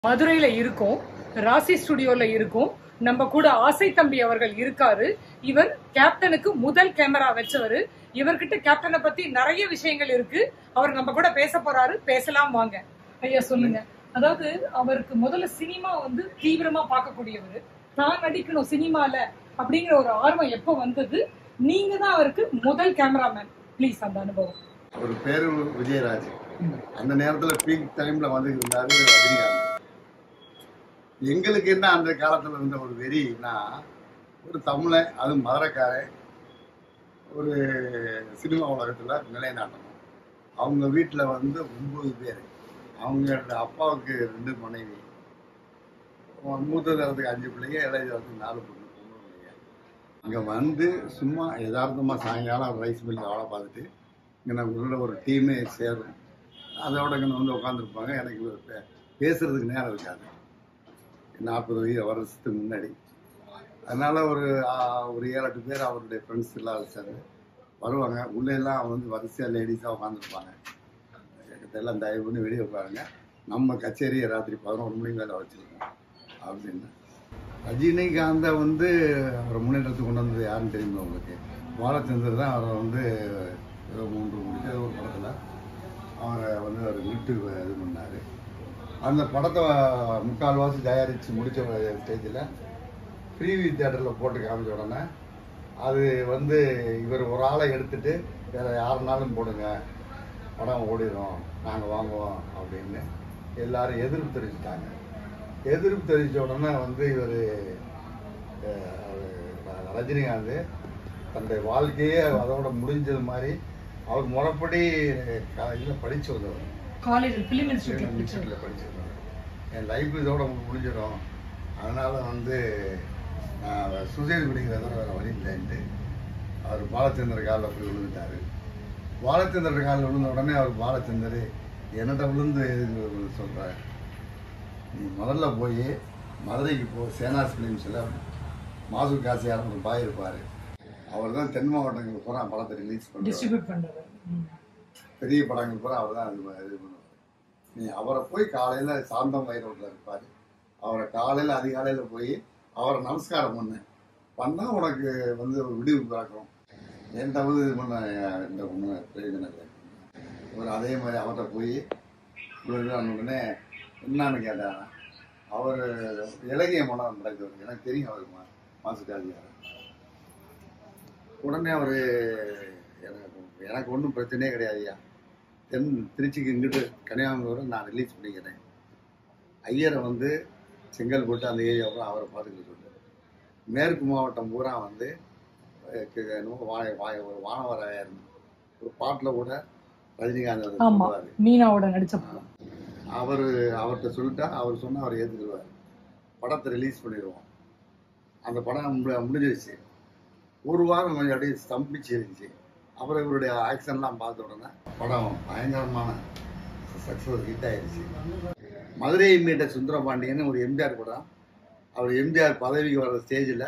மதுரையில இருக்கோம் ராசி ஸ்டுடியோல இருக்கோம் நம்ம கூட ஆசை தம்பி அவர்கள் இருக்காரு இவர் கேப்டனுக்கு முதல் கேமரா வச்சவரு இவர்கிட்ட கேப்டனை பத்தி நிறைய விஷயங்கள் இருக்கு அவர் நம்ம கூட பேச போறாரு பேசலாம் வாங்க ஐயா சொல்லுங்க அதாவது அவருக்கு முதல்ல சினிமா வந்து தீவிரமா பார்க்கக்கூடியவர் தான் நடிக்கணும் சினிமால அப்படிங்கிற ஒரு ஆர்வம் எப்போ வந்தது நீங்க தான் அவருக்கு முதல் கேமராமேன் ப்ளீஸ் அந்த அனுபவம் அவர் பேரு விஜயராஜ் அந்த நேரத்துல பீக் டைம்ல வந்து இருந்தாரு ரஜினிகாந்த் எங்களுக்கு என்ன அந்த காலத்துல இருந்த ஒரு வெறினா ஒரு தமிழன் அது மதுரைக்காரன் ஒரு சினிமா உலகத்துல நிலைநாட்டணும் அவங்க வீட்டுல வந்து ஒன்பது பேர் அவங்க அப்பாவுக்கு ரெண்டு மனைவி மூத்த தரத்துக்கு அஞ்சு பிள்ளைங்க இளைய தரத்துக்கு நாலு பொண்ணு பொண்ணு பிள்ளைங்க அங்க வந்து சும்மா யதார்த்தமா சாயங்காலம் ரைஸ் மில் வேலை பார்த்துட்டு இங்கே நம்ம உள்ள ஒரு டீமே சேரும் அதோட இங்கே வந்து உட்காந்துருப்பாங்க எனக்கு பே- பேசுறதுக்கு நேரம் இருக்காது நாற்பது வயது வருஷத்துக்கு முன்னாடி அதனால ஒரு ஆ, ஒரு ஏழு எட்டு பேர் அவருடைய ஃப்ரெண்ட்ஸ் எல்லாம் சேர்ந்து வருவாங்க உள்ள எல்லாம் வந்து வரிசையாக லேடிஸாக உட்காந்துருப்பாங்க எல்லாம் தயவு பண்ணி வெளியே உட்காருங்க நம்ம கச்சேரியை ராத்திரி பதினோரு மணி மேலே வச்சிருக்கோம் அப்படின்னு ரஜினிகாந்தை வந்து அவரை முன்னேற்றத்துக்கு கொண்டு வந்தது யாருன்னு தெரியுமா உங்களுக்கு பாலச்சந்தர் தான் அவரை வந்து ஏதோ மூன்று முடிச்ச ஏதோ ஒரு படத்தில் அவரை வந்து அவர் மீட்டு இது பண்ணார் அந்த படத்தை முக்கால்வாசி தயாரித்து முடித்த ஸ்டேஜில் ப்ரீவி தேட்டரில் போட்டு காமிச்ச உடனே அது வந்து இவர் ஒரு ஆளை எடுத்துட்டு வேற யாருனாலும் போடுங்க படம் ஓடிடும் நாங்கள் வாங்குவோம் அப்படின்னு எல்லாரும் எதிர்ப்பு தெரிவிச்சிட்டாங்க எதிர்ப்பு தெரிவித்த உடனே வந்து இவர் ரஜினிகாந்த் தன்னுடைய வாழ்க்கையே அதோட முடிஞ்சது மாதிரி அவர் முறைப்படி இதில் படிச்சு வந்தவர் காலேஜ் பிலிம் இன்ஸ்டியூட்ல படிச்சது இன்ஸ்டியூட்டில் படிச்சிருந்தேன் என் லைஃப் இதோட முடிஞ்சிடும் அதனால வந்து நான் சுசைடு குடிக்கிறத வேறு வழி இல்லைன்ட்டு அவர் பாலச்சந்தர் காலில் போய் விழுந்துட்டாரு பாலச்சந்தர் காலில் விழுந்த உடனே அவர் பாலச்சந்தர் என்னட்ட விழுந்து எதுக்கு சொல்கிறார் நீ முதல்ல போய் மதுரைக்கு போ சேனாஸ் ஃபிலிம்ஸில் மாசு காசியார் ஒரு பாய் இருப்பார் அவர் தான் தென் மாவட்டங்களுக்கு பூரா படத்தை ரிலீஸ் பண்ணுறாரு டிஸ்ட்ரிபியூட் பண்றது ம். பெரிய படங்கள் பூரா அவர் தான் இது ப- இது பண்ணுவார் நீ அவரை போய் காலையில் சாந்தம் ரோட்டில் இருப்பார் அவரை காலையில் அதிகாலையில் போய் அவரை நமஸ்காரம் பண்ணு பண்ணால் உனக்கு வந்து ஒரு விடிவு பிறக்கும் என்கிட்ட வந்து இது பண்ண இந்த ஒன்று பிரயோஜனம் இல்லை ஒரு அதே மாதிரி அவர்கிட்ட போய் இவர் உடனே என்னன்னு கேட்டார் அவர் இலகிய மனம் நடக்குது எனக்கு தெரியும் அவர் மா மாசுக்காதியார் உடனே அவர் எனக்கு எனக்கு ஒன்றும் பிரச்சனையே கிடையாதுயா தென் திருச்சிக்கு இங்கிட்டு கன்னியாகுமரி நான் ரிலீஸ் பண்ணிக்கிறேன் ஐயரை வந்து செங்கல் போட்டு அந்த ஏரியாவில் அவரை பார்த்துக்கிட்டு சொல்லுவார் மேற்கு மாவட்டம் பூரா வந்து அஹ், கு- என்னமோ வா- வா- ஒரு வானவராயர் ஒரு பாட்டில் கூட ரஜினிகாந்த் அதை ஆமா சொல்லுவார் மீனாவோட நடிச்ச படம் அவர் அவர்கிட்ட சொல்லிட்டா அவர் சொன்னா அவர் ஏற்றுக்குவார் படத்தை ரிலீஸ் பண்ணிடுவோம் அந்த படம் முடி- முடிஞ்சிருச்சு ஒரு வாரம் கொஞ்சம் அப்படியே ஸ்தம்பிச்சு இருந்துச்சு அப்புறம் இவருடைய ஆக்ஷன்லாம் பார்த்த உடனே படம் பயங்கரமான சக்ஸஸ் ஹிட் ஆயிடுச்சு மதுரையை மீட்ட சுந்தரபாண்டியன் ஒரு எம்ஜிஆர் படம் அவர் எம்ஜிஆர் பதவிக்கு வர்ற ஸ்டேஜில்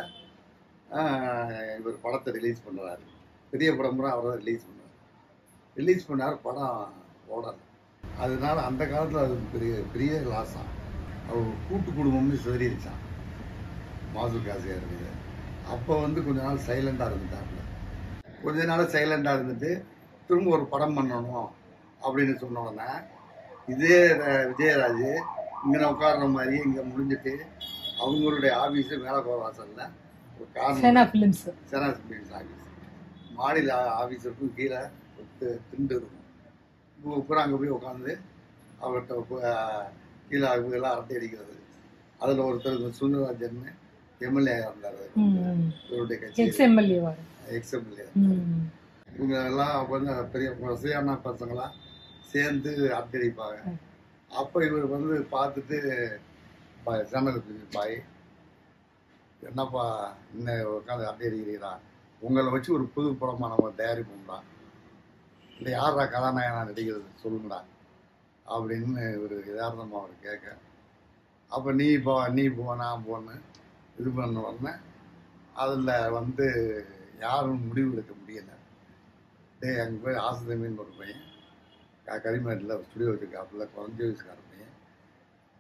இவர் படத்தை ரிலீஸ் பண்ணுறாரு பெரிய படம் பூரா அவர் தான் ரிலீஸ் பண்ணார் ரிலீஸ் பண்ணார் படம் ஓடல அதனால அந்த காலத்தில் அது பெரிய பெரிய லாஸ் தான் அவர் கூட்டு குடும்பம்னு சிதறிடுச்சான் மாசு காசியாக இருக்குது அப்போ வந்து கொஞ்ச நாள் சைலண்டாக இருந்துட்டாப்புல கொஞ்ச நாள் சைலண்டாக இருந்துட்டு திரும்ப ஒரு படம் பண்ணணும் அப்படின்னு சொன்ன உடனே இதே அஹ், விஜயராஜ் இங்கே உட்கார்ற மாதிரி இங்கே முடிஞ்சிட்டு அவங்களுடைய ஆஃபீஸு மேலக்கோர வாசலில் ஒரு car Sena films Sena speeds office மாநில ஆஃபீஸருக்கும் கீழே ஒரு தி- திண்டு இருக்கும் இவங்க பூரா அங்கே போய் உட்காந்து அவர்கிட்ட போ- ஆஹ் கீழே இவங்கெல்லாம் அரட்டை அடிக்கிறது அதில் ஒருத்தர் இந்த சுந்தரராஜன் எம்எல்ஏ இருந்தார் இவருடைய கட்சி எக்ஸ் எம்எல்ஏவா எக்ஸ் எம்எல்ஏ இவங்க எல்லாம் வந்து பெரிய வசதியான பசங்களாம் சேர்ந்து அரட்டை அடிப்பாங்க ம். அப்போ இவர் வந்து பார்த்துட்டு ப- ஜன்னலுக்கு பாய் என்னப்பா இன்னும் உட்காந்து அரட்டை அடிக்கிறீங்களா உங்களை வச்சு ஒரு புது படமா நம்ம தயாரிப்போம்டா இல்லை யாரா கதாநாயகனா நடிக்கிறது சொல்லுங்கடா அப்படின்னு இவர் யதார்த்தமாக அவர் கேட்க அப்போ நீ போ நீ போ நான் போன்னு இது பண்ண உடனே அதில் வந்து யாரும் முடிவு எடுக்க முடியலை டேய் அங்கே போய் ஆசிரியமின்னு ஒரு பையன் க- கரிமேட்டில் ஸ்டுடியோ வச்சுருக்காப்புல குறைஞ்ச வயசுக்கார பையன்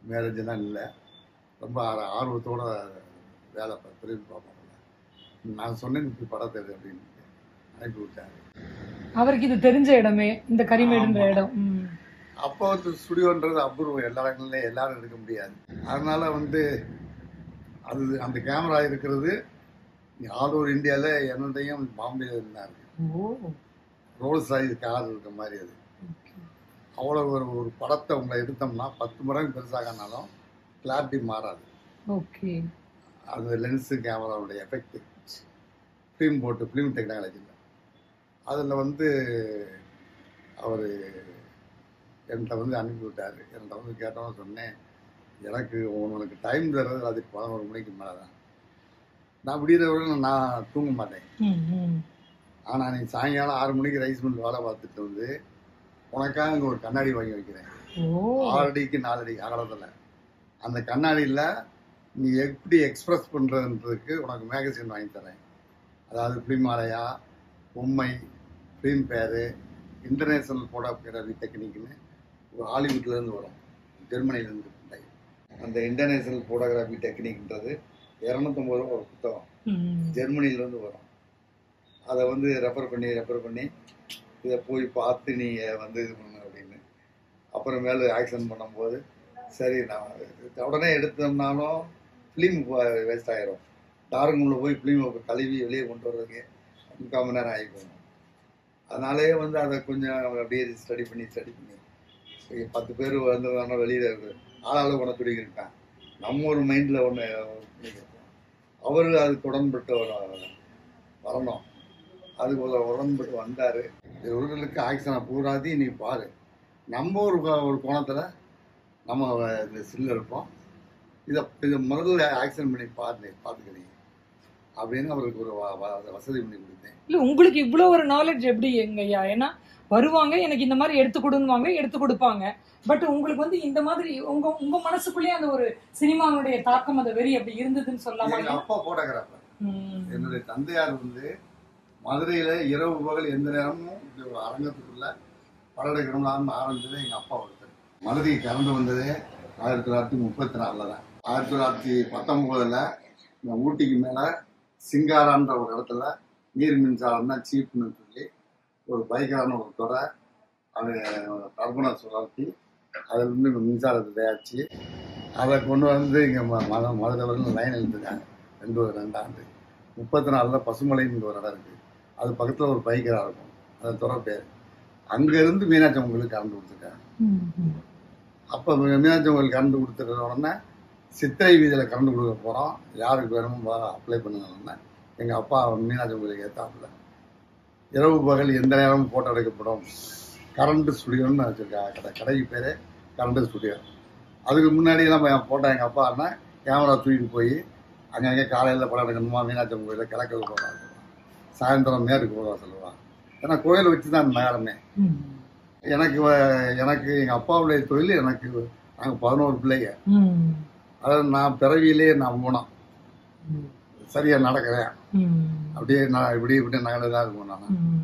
மேரேஜெல்லாம் இல்லை ரொம்ப ஆர- ஆர்வத்தோட வேலை பா- திரும்பி பார்ப்பாங்க நான் சொன்னேன் இப்படி படத்தை எடு அப்படின்னு அனுப்பி விட்டாங்க அவருக்கு இது தெரிஞ்ச இடமே இந்த கரிமேடுன்ற ஆமா. இடம் ம். அப்போ வந்து ஸ்டுடியோன்றது அபூர்வம் எல்லா இடங்கள்லையும் எல்லாரும் எடுக்க முடியாது அதனால வந்து அது அந்த கேமரா இருக்கிறது ஆல் ஓவர் இந்தியாவில் என்னதையும் பாம்பேல இருந்தார் ஓ ரோல்ஸ் ராய்ஸ் கார் இருக்க மாதிரி அது அவ்வளோ ஒரு ஒரு படத்தை உங்களை எடுத்தோம்னா பத்து மடங்கு பெருசாகனாலும் கிளாரிட்டி மாறாது ஓகே அது லென்ஸு கேமராவுடைய எஃபெக்ட் ஃபிலிம் போட்டு ஃபிலிம் டெக்னாலஜியில் அதில் வந்து அவர் என்கிட்ட வந்து அனுப்பி விட்டார் என்கிட்ட வந்து கேட்டோன்னு சொன்னேன் எனக்கு உனக்கு டைம் தர்றது அது பதினோரு மணிக்கு மேலே தான் நான் விடிகிற வரைக்கும் நான் தூங்க மாட்டேன் ம், ம். ஆனால் நீ சாயங்காலம் ஆறு மணிக்கு ரைஸ் மில் வேலை பார்த்துட்டு வந்து உனக்காக இங்கே ஒரு கண்ணாடி வாங்கி வைக்கிறேன் ஓ ஆறு அடிக்கு நாலு அடி அகலத்தில் அந்த கண்ணாடியில் நீ எப்படி எக்ஸ்பிரஸ் பண்ணுறதுன்றதுக்கு உனக்கு மேகசின் வாங்கி தரேன் அதாவது ஃபிலிமாலயா உண்மை ஃபிலிம் பேரு இன்டர்நேஷ்னல் ஃபோட்டோகிராஃபி டெக்னிக்னு ஒரு ஹாலிவுட்லேருந்து வரும் ஜெர்மனிலேருந்து அந்த இன்டர்நேஷ்னல் ஃபோட்டோகிராஃபி டெக்னிக்ன்றது இரநூத்தம்பது ரூபா ஒரு புத்தகம் ம். ஜெர்மனிலேருந்து வரும் அதை வந்து ரெஃபர் பண்ணி ரெஃபர் பண்ணி இதை போய் பார்த்து நீ வந்து இது பண்ணு அப்படின்னு அப்புறமேலு ஆக்ஷன் பண்ணும்போது சரி நான் உடனே எடுத்தோம்னாலும் ஃபிலிம் வேஸ்ட் ஆயிரும் டார்க் உள்ள போய் ஃபிலிம் கழுவி வெளியே கொண்டு வர்றதுக்கு முக்கால் மணி நேரம் ஆகி போகும் அதனாலே வந்து அதை கொஞ்சம் அப்படியே ஸ்டடி பண்ணி ஸ்டடி பண்ணி சரி, பத்து பேர் வந்து வெளியில் ஆளாளு உனக்கு இருக்கான் நம்ம ஒரு மைண்டில் ஒன்று அவர் அதுக்கு உடன்பட்டு வர- வரணும் அதுக்கு ஒரு உடன்பட்டு வந்தார் இவர்களுக்கு ஆக்ஷனை பூராதி நீ பாரு நம்ம ஒரு கோ- ஒரு கோணத்தில் நம்ம இந்த சில்ல இருப்போம் இதை இதை முதல்ல ஆக்ஷன் பண்ணி பாரு பார்த்துக்கிறீங்க அப்படின்னு அவருக்கு ஒரு வ- வ- வசதி பண்ணி கொடுத்தேன் இல்ல உங்களுக்கு இவ்வளவு ஒரு நாலேஜ் எப்படி எங்கய்யா ஏன்னா வருவாங்க எனக்கு இந்த மாதிரி எடுத்து கொடுன்னுவாங்க எடுத்து கொடுப்பாங்க பட் உங்களுக்கு வந்து இந்த மாதிரி உங்க உங்க மனசுக்குள்ளேயே அந்த ஒரு சினிமாவுடைய தாக்கம் அந்த வெறி அப்படி இருந்ததுன்னு சொல்லாமா எங்கள் அப்பா ஃபோட்டோகிராஃபர் ம். என்னுடைய தந்தையார் வந்து மதுரையில் இரவு பகல் எந்த நேரமும் இந்த ஒரு அரங்கத்துக்குள்ள படம் எடுக்கணும்னு ஆரம்பிச்சது எங்கள் அப்பா ஒருத்தர் மதுரை கரண்ட் வந்ததே ஆயிரத்தி தொள்ளாயிரத்தி முப்பத்தி நாலில் தான் ஆயிரத்தி தொள்ளாயிரத்தி பத்தொம்போதில் இந்த ஊட்டிக்கு மேலே சிங்காரான்ற ஒரு இடத்துல நீர் மின்சாரம் தான் சீப்னு சொல்லி ஒரு பைக்கான ஒரு துறை அது டர்பனை சுழற்றி அதில் இருந்து மின்சாரத்தை தயாரித்து அதை கொண்டு வந்து இங்கே மத மதுரை வரல லைன் எழுத்துட்டாங்க ரெண்டு ஒரு ரெண்டாண்டு முப்பத்தி நாலில் பசுமலைன்னு ஒரு இடம் இருக்குது அது பக்கத்தில் ஒரு பைக்கரா இருக்கும் அது துறை பேர் அங்கேருந்து மீனாட்சி அம்மங்களுக்கு கரண்ட் கொடுத்துருக்காங்க ம், ம். அப்போ மீனாட்சி அம்மங்களுக்கு கரண்ட் கொடுத்துருக்க உடனே சித்திரை வீதியில் கரண்ட் கொடுக்க போகிறோம் யாருக்கு வேணுமோ அப்ளை பண்ணுங்கன்னா எங்கள் அப்பா மீனாட்சி அம்மங்களுக்கு ஏற்றாப்புல இரவு பகல் எந்த நேரமும் ஃபோட்டோ எடுக்கப்படும் கரண்ட் ஸ்டுடியோன்னு வச்சுருக்கா கடை கடைக்கு பேர் கரண்ட் ஸ்டுடியோ அதுக்கு முன்னாடி நம்ம ஃபோட்டோ எங்கள் அப்பா அண்ணா கேமரா தூக்கிட்டு போய் அங்கங்கே காலையில் படம் எடுக்கணுமா மீனாட்சி அம்மன் கோயிலில் கிழக்கு போகிறோம் சாயந்தரம் மேற்கு போகிறோம் சொல்லுவான் ஏன்னா கோயில் வச்சு தான் நேரமே ம். எனக்கு வ- எனக்கு எங்கள் அப்பாவுடைய தொழில் எனக்கு நாங்கள் பதினோரு பிள்ளைங்க ம். அதாவது நான் பிறவியிலேயே நான் போனோம் ம். சரியா நடக்கிறேன் ம். அப்படியே நான் இப்படி இப்படி நகலதான் இருக்கும் நான் ம்.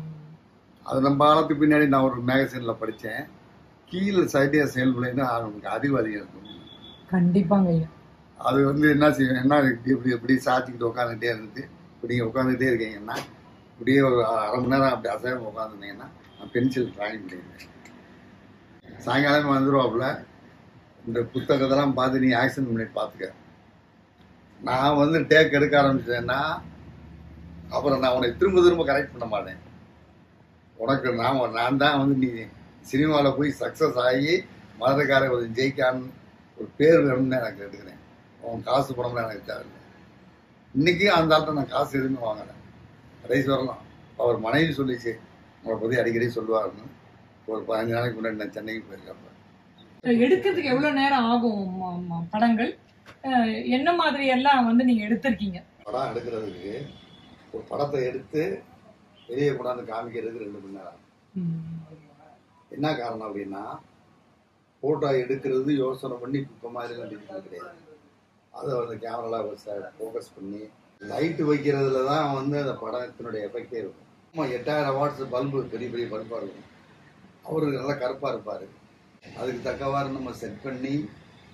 அது நம்ம காலத்துக்கு பின்னாடி நான் ஒரு மேகசினில் படித்தேன் கீழே சைடியா செயல்படுன்னு அவனுக்கு அறிவு அதிகம் இருக்கும் கண்டிப்பாங்க ஐயா அது வந்து என்ன செய்யும் என்ன இப்படி இப்படி இப்படி சாத்திக்கிட்டு உட்காந்துட்டே இருந்துட்டு இப்படி நீங்கள் உட்காந்துட்டே இருக்கீங்கன்னா இப்படியே ஒரு அரை மணி நேரம் அப்படி அசைவம் உட்காந்துருந்தீங்கன்னா நான் பென்சில் டிராயிங் பண்ணிடுவேன் சாயங்காலம் வந்துடுவாப்புல இந்த புத்தகத்தெல்லாம் பார்த்து நீ ஆக்ஷன் பண்ணி பார்த்துக்க நான் வந்து டேக் எடுக்க ஆரம்பிச்சேன்னா அப்புறம் நான் உனக்கு திரும்ப திரும்ப கரெக்ட் பண்ண மாட்டேன் உனக்கு நான் நான் தான் வந்து நீ சினிமாவில் போய் சக்ஸஸ் ஆகி மதுரைக்கார ஒரு ஜெயிக்கான்னு ஒரு பேர் வேணும்னு எனக்கு எடுக்கிறேன் உன் காசு பணம்லாம் எனக்கு தேவையில்லை இன்னைக்கு அந்த ஆள்கிட்ட நான் காசு எதுவுமே வாங்கலை கடைசி வரலாம் அவர் மனைவி சொல்லிச்சு உங்களை பற்றி அடிக்கடி சொல்லுவாருன்னு ஒரு பதினஞ்சு நாளைக்கு முன்னாடி நான் சென்னைக்கு போயிருக்கேன் எடுக்கிறதுக்கு எவ்வளவு நேரம் ஆகும் ம- ம- படங்கள் அஹ், என்ன மாதிரி எல்லாம் வந்து நீங்க எடுத்திருக்கீங்க படம் எடுக்கிறதுக்கு ஒரு படத்தை எடுத்து வெளியே கொண்டாந்து காமிக்கிறதுக்கு ரெண்டு மணி நேரம் ம். என்ன காரணம் அப்படின்னா ஃபோட்டோ எடுக்கிறது யோசனை பண்ணி இப்போ மாதிரிலாம் டிஜிட்டல் கிடையாது அதை வந்து கேமராவில் ஃபோக்கஸ் பண்ணி லைட்டு வைக்கிறதுல தான் வந்து அந்த படத்தினுடைய எஃபெக்டே இருக்கும் ஆமாம் எட்டாயிரம் வாட்ஸ் பல்பு பெரிய பெரிய பல்பாக இருக்கும் அவரு நல்லா கருப்பாக இருப்பார் அதுக்கு தக்கவாறு நம்ம செட் பண்ணி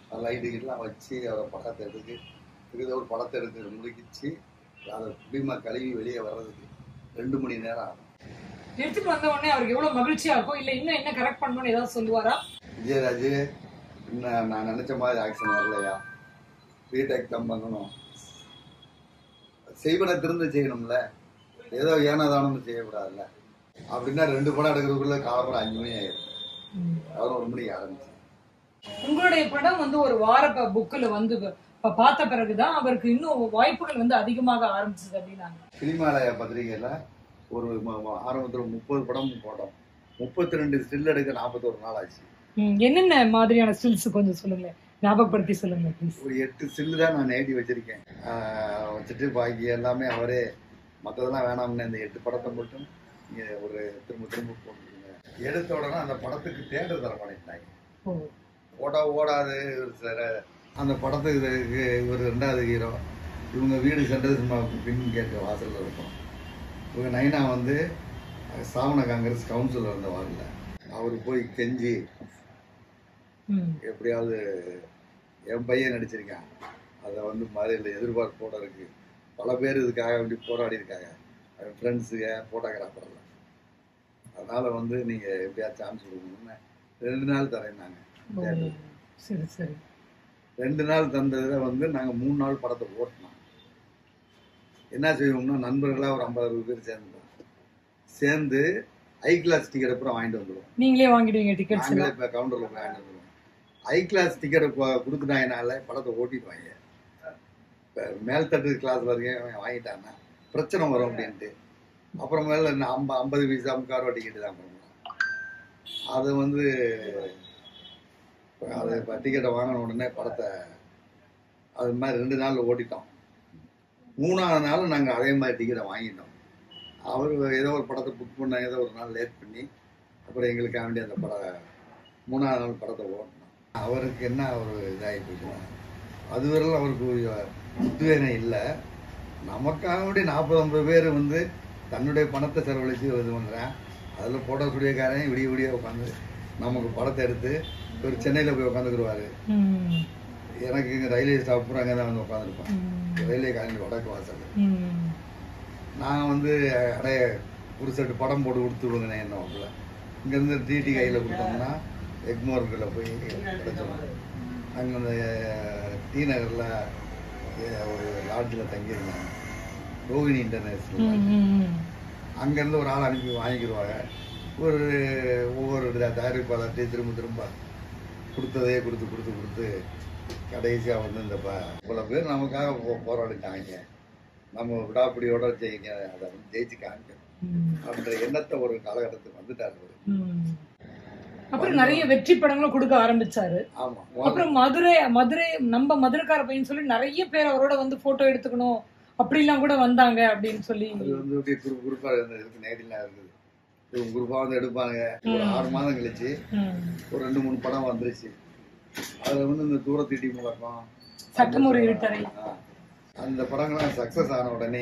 லைட்டு கிட்டலாம் வச்சு அவரை படத்தை எடுத்து திருத ஒரு படத்தை எடுத்து முடிக்கிச்சு அதை குடிமா கழுவி வெளியே வர்றதுக்கு ரெண்டு மணி நேரம் ஆகும் எடுத்துட்டு வந்த உடனே அவருக்கு எவ்வளவு மகிழ்ச்சியா இருக்கும் இல்ல இன்னும் என்ன கரெக்ட் பண்ணணும்னு ஏதாவது சொல்லுவாரா விஜயராஜ் இன்னும் நான் நினைச்ச மாதிரி ஆக்ஷன் வரலையா ரீடேக் தான் பண்ணணும் செய்வனை திருந்த செய்யணும்ல ஏதோ ஏனதானம்னு செய்யக்கூடாதுல்ல அப்படின்னா ரெண்டு படம் எடுக்கிறதுக்குள்ள காலம்பரம் அஞ்சு மணி ஆயிடும் பதினோரு மணிக்கு ஆரம்பிச்சு உங்களுடைய படம் வந்து ஒரு வார புக்கில் வந்து இப்ப பார்த்த பிறகுதான் அவருக்கு இன்னும் வாய்ப்புகள் வந்து அதிகமாக ஆரம்பிச்சது அப்படின்னாங்க சினிமாலய பத்திரிகையில் ஒரு ம- ம- ஆரம்பத்துல முப்பது படம் போட்டோம் முப்பத்தி ரெண்டு ஸ்டில் எடுக்க நாற்பத்தோரு நாள் ஆச்சு ம், என்னென்ன மாதிரியான ஸ்டில்ஸ் கொஞ்சம் சொல்லுங்க ஞாபகப்படுத்தி சொல்லுங்க ப்ளீஸ் ஒரு எட்டு ஸ்டில்லு தான் நான் நேடி வச்சிருக்கேன் ஆஹ் வச்சுட்டு பாக்கி எல்லாமே அவரே மற்றதெல்லாம் வேணாம்னு இந்த எட்டு படத்தை மட்டும் நீங்க ஒரு திரும்ப திரும்ப போட்டுருங்க எடுத்த உடனே அந்த படத்துக்கு தேட்டர் தர மாட்டேங்கிறாங்க ஓ ஓட ஓடாது ஒரு சில அந்த படத்துக்கு இதுக்கு ஒரு ரெண்டாவது ஹீரோ இவங்க வீடு சென்றது சும்மா பின் கேட்டு வாசல்ல இருக்கும் இவங்க நைனா வந்து சாவன காங்கிரஸ் கவுன்சிலர் இருந்த வாரில் அவர் போய் கெஞ்சி ம் எப்படியாவது என் பையன் நடிச்சிருக்கான் அதை வந்து மாதிரியில் எதிர்பார்ப்போட இருக்கு பல பேர் இதுக்காக வேண்டி போராடி இருக்காங்க அவன் ஃப்ரெண்ட்ஸுங்க ஃபோட்டோகிராஃபர்லாம் அதனால வந்து நீங்கள் எப்படியாவது சான்ஸ் கொடுக்கணும்னு ரெண்டு நாள் தரேன்னாங்க ஓ, சரி சரி ரெண்டு நாள் தந்ததில் வந்து நாங்கள் மூணு நாள் படத்தை ஓட்டினோம் என்ன செய்வோம்னா நண்பர்களாக ஒரு ஐம்பது அறுபது பேர் சேர்ந்தோம் சேர்ந்து ஐ கிளாஸ் டிக்கெட் அப்புறம் வாங்கிட்டு வந்துடுவோம் நீங்களே வாங்கிடுவீங்க டிக்கெட்ஸ் நாங்களே எல்லாம் இப்போ கவுண்டரில் போய் வாங்கிட்டு வந்துடுவோம் ஐ கிளாஸ் டிக்கெட்டை கொடுத்துட்டாங்கனால படத்தை ஓட்டிடுவாங்க இப்போ மேல்தட்டு கிளாஸ் வரைக்கும் அவன் வாங்கிட்டான்னா பிரச்சனை வரும் அப்படின்ட்டு அப்புறமேல நான் ஐம்ப ஐம்பது பைசா முக்கால் ரூபா டிக்கெட்டு தான் பண்ணுவோம் அது வந்து அது இப்போ டிக்கெட்டை வாங்கின உடனே படத்தை அது மாதிரி ரெண்டு நாளில் ஓட்டிட்டோம் மூணாவது நாள் நாங்கள் அதே மாதிரி டிக்கெட்டை வாங்கிட்டோம் அவர் ஏதோ ஒரு படத்தை புக் பண்ண ஏதோ ஒரு நாள் லேட் பண்ணி அப்புறம் எங்களுக்காக வேண்டி அந்த படம் மூணாவது நாள் படத்தை ஓட்டணும் அவருக்கு என்ன ஒரு இதாகி போயிடுவோம் அதுவரையிலும் அவருக்கு ஒரு உத்வேகம் இல்லை நமக்காக வேண்டி நாற்பது ஐம்பது பேர் வந்து தன்னுடைய பணத்தை செலவழித்து இது பண்ணுறேன் அதில் ஃபோட்டோ ஸ்டுடியோக்காரன் விடிய விடிய உட்காந்து நமக்கு படத்தை எடுத்து ஒரு சென்னையில் போய் உட்காந்துக்குருவாரு ம், எனக்கு இங்கே ரயில்வே ஸ்டாப் அப்புறம் அங்கே தான் வந்து உட்காந்துருப்பேன் ம், ரயில்வே காலனி வடக்கு வாசல் ம். நான் வந்து அடைய ஒரு செட்டு படம் போட்டு கொடுத்து விடுங்கண்ணே என்ன வாக்கில் இங்கேருந்து டிடி கையில் கொடுத்தோம்னா எக்மோர்கில் போய் கிடச்சிடும் அங்கே அந்த டி நகரில் ஒரு லாட்ஜில் தங்கியிருந்தாங்க ரோஹிணி இன்டர்நேஷ்னல் ம், ம், ம். அங்கேருந்து ஒரு ஆள் அனுப்பி வாங்கிக்கிடுவாங்க ஒரு ஒவ்வொரு தயாரிப்பாளர்கிட்டையும் திரும்ப திரும்ப கொடுத்ததே கொடுத்து கொடுத்து கொடுத்து கடைசியாக வந்து இந்த ப இவ்வளோ பேர் நமக்காக போ போராடிட்டாங்க நம்ம விடாப்பிடியோட ஜெயிக்க அதை வந்து ஜெயிச்சு காமிக்கணும் ம், அப்படின்ற எண்ணத்தை ஒரு காலகட்டத்துக்கு வந்துட்டார் அவரு ம். அப்புறம் நிறைய வெற்றி படங்களும் கொடுக்க ஆரம்பிச்சாரு ஆமாம் அப்புறம் மதுரை மதுரை நம்ம மதுரைக்கார பையன் சொல்லி நிறைய பேர் அவரோட வந்து போட்டோ எடுத்துக்கணும் அப்படிலாம் கூட வந்தாங்க அப்படின்னு சொல்லி அது வந்து அப்படியே குரூப் குரூப்பாக இருக்கு நேரிலாம் இருக்குது இவங்க குரூப்பாக வந்து எடுப்பாங்க ஒரு ஆறு மாதம் கழிச்சு ம். ஒரு ரெண்டு மூணு படம் வந்துருச்சு அதில் வந்து இந்த தூரத்திட்டி முழக்கம் சட்டம் ஒரு இருட்டறை ஆ. அந்த படங்கள்லாம் சக்ஸஸ் ஆன உடனே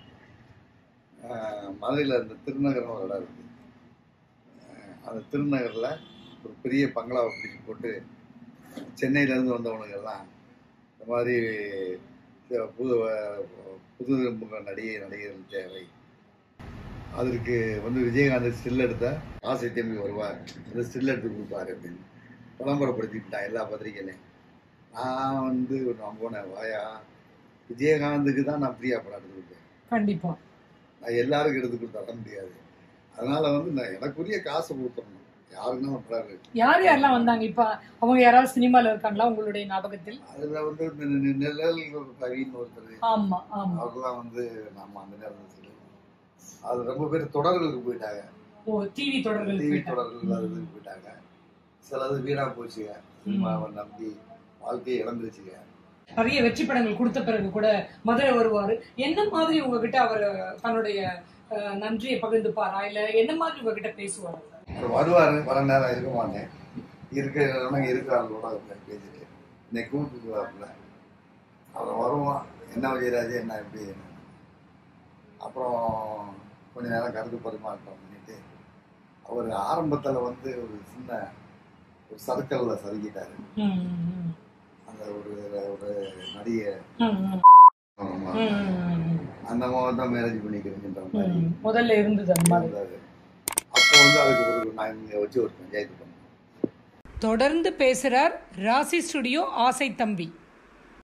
மதுரையில் இந்த திருநகர்னு ஒரு இடம் இருக்கு ஆஹ் அந்த திருநகரில் ஒரு பெரிய பங்களாவை பிடிச்சி போட்டு சென்னையிலேருந்து வந்தவனுங்க எல்லாம் இந்த மாதிரி இந்த புது புது முக நடிகை நடிகர்கள் தேவை அதற்கு வந்து விஜயகாந்த் ஸ்டில் எடுத்த ஆசை திரும்பி வருவார் அந்த ஸ்டில் எடுத்து கொடுப்பாரு அப்படின்னு விளம்பரப்படுத்திட்டான் எல்லா பத்திரிகையிலையும் நான் வந்து நான் போனேன் வாயா விஜயகாந்துக்கு தான் நான் பிரியா படம் எடுத்து கொடுத்தேன் கண்டிப்பா நான் எல்லாருக்கும் எடுத்து கொடுத்து தர முடியாது அதனால வந்து நான் எனக்குரிய காசு கொடுத்துடணும் யாருன்னா பண்றாரு யார் யாரெல்லாம் வந்தாங்க இப்ப அவங்க யாராவது சினிமால இருக்காங்களா உங்களுடைய ஞாபகத்தில் அதுல வந்து இந்த நி- நிழல் கவின்னு ஒருத்தர் ஆமா ஆமா அவர்லாம் வந்து நாம அந்த நேரத்தில் சொல்லி அது ரொம்ப பேர் தொடர்களுக்கு போயிட்டாங்க ஓ டிவி தொடர்கள் டிவி போயிட்டாங்க. தொடர்கள் அது இதுக்கு போயிட்டாங்க சிலது வீணா போச்சுங்க சினிமாவை நம்பி வாழ்க்கையை இழந்துருச்சுங்க நிறைய வெற்றி படங்கள் கொடுத்த பிறகு கூட மதுரை வருவாரு என்ன மாதிரி உங்ககிட்ட அவர் தன்னுடைய அஹ், நன்றியை பகிர்ந்துப்பாரா இல்ல என்ன மாதிரி உங்ககிட்ட பேசுவாரு அவர் வருவாரு வர நேரம் இருக்க மாட்டேன் இருக்கிறவங்க இருக்காங்களோட பேசிட்டு இன்னைக்கு கூப்பிட்டுக்குவாப்புல அவன் வருவான் என்ன விஜயராஜ் என்ன எப்படி அப்புறம் கொஞ்ச நேரம் கருத்து பரிமாற்றம் பண்ணிட்டு அவர் ஆரம்பத்தில் வந்து ஒரு சின்ன ஒரு சர்க்கிளில் சறுக்கிட்டாரு ம், ம், அந்த ஒரு ஒரு நடிகை ம், ம், ஆமா. ம், ம், அந்த மாதிரி தான் மேரேஜ் பண்ணிக்கிறேங்கிற மாதிரி ம். முதல்ல இருந்தது அந்த மாதிரி இருந்தாரு. அப்போ வந்து அதுக்கு ஒரு நான் இங்கே வச்சு ஒரு பஞ்சாயத்து பண்ணேன் தொடர்ந்து பேசுறார் ராசி ஸ்டுடியோ ஆசை தம்பி